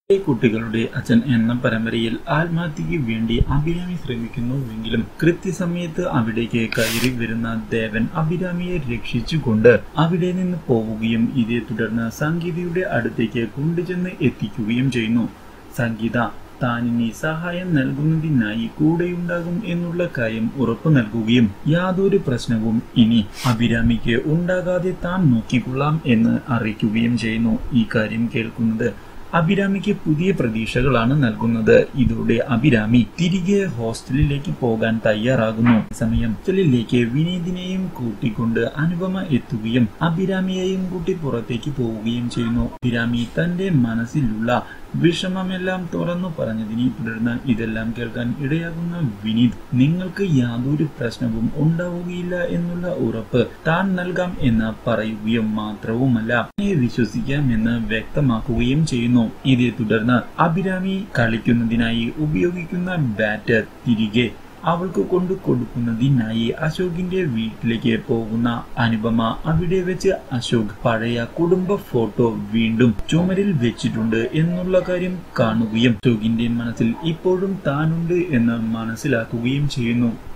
ഈ കുട്ടികളുടെ അച്ഛൻ എന്ന പരമ്പരയിൽ ആത്മഹത്യക്ക് വേണ്ടി അഭിരാമി ശ്രമിക്കുന്നുവെങ്കിലും കൃത്യസമയത്ത് അവിടേക്ക് കയറി വരുന്ന ദേവൻ അഭിരാമിയെ രക്ഷിച്ചുകൊണ്ട് അവിടെ നിന്ന് പോവുകയും ഇതേ തുടർന്ന് സംഗീതയുടെ അടുത്തേക്ക് കൊണ്ടുചെന്ന് എത്തിക്കുകയും ചെയ്യുന്നു സംഗീത താനിനി സഹായം നൽകുന്നതിനായി കൂടെയുണ്ടാകും എന്നുള്ള കാര്യം ഉറപ്പു നൽകുകയും യാതൊരു പ്രശ്നവും ഇനി അഭിരാമിക്ക് ഉണ്ടാകാതെ താൻ നോക്കിക്കൊള്ളാം എന്ന് അറിയിക്കുകയും ചെയ്യുന്നു ഈ കാര്യം കേൾക്കുന്നത് അഭിരാമിക്ക് പുതിയ പ്രതീക്ഷകളാണ് നൽകുന്നത് ഇതോടെ അഭിരാമി തിരികെ ഹോസ്റ്റലിലേക്ക് പോകാൻ തയ്യാറാകുന്നു സമയം ഹോസ്റ്റലിലേക്ക് വിനീതിനെയും കൂട്ടിക്കൊണ്ട് അനുപമ എത്തുകയും അഭിരാമിയെയും കൂട്ടി പുറത്തേക്ക് പോവുകയും ചെയ്യുന്നു അഭിരാമി തന്റെ മനസ്സിലുള്ള വിഷമമെല്ലാം തുറന്നു പറഞ്ഞതിനെ തുടർന്ന് ഇതെല്ലാം കേൾക്കാൻ ഇടയാകുന്ന വിനീത് നിങ്ങൾക്ക് യാതൊരു പ്രശ്നവും ഉണ്ടാവുകയില്ല എന്നുള്ള ഉറപ്പ് താൻ നൽകാം എന്ന് പറയുകയും മാത്രവുമല്ല എന്നെ വിശ്വസിക്കാമെന്ന് വ്യക്തമാക്കുകയും ചെയ്യുന്നു ഇതേ തുടർന്ന് അഭിരാമി കളിക്കുന്നതിനായി ഉപയോഗിക്കുന്ന ബാറ്റ് തിരികെ അവൾക്ക് കൊണ്ടു കൊടുക്കുന്നതിനായി അശോകിന്റെ വീട്ടിലേക്ക് പോകുന്ന അനുപമ അവിടെ വെച്ച് അശോക് പഴയ കുടുംബ ഫോട്ടോ വീണ്ടും ചുമരിൽ വെച്ചിട്ടുണ്ട് എന്നുള്ള കാര്യം കാണുകയും അശോകിന്റെ മനസ്സിൽ ഇപ്പോഴും താനുണ്ട് എന്ന് മനസ്സിലാക്കുകയും ചെയ്യുന്നു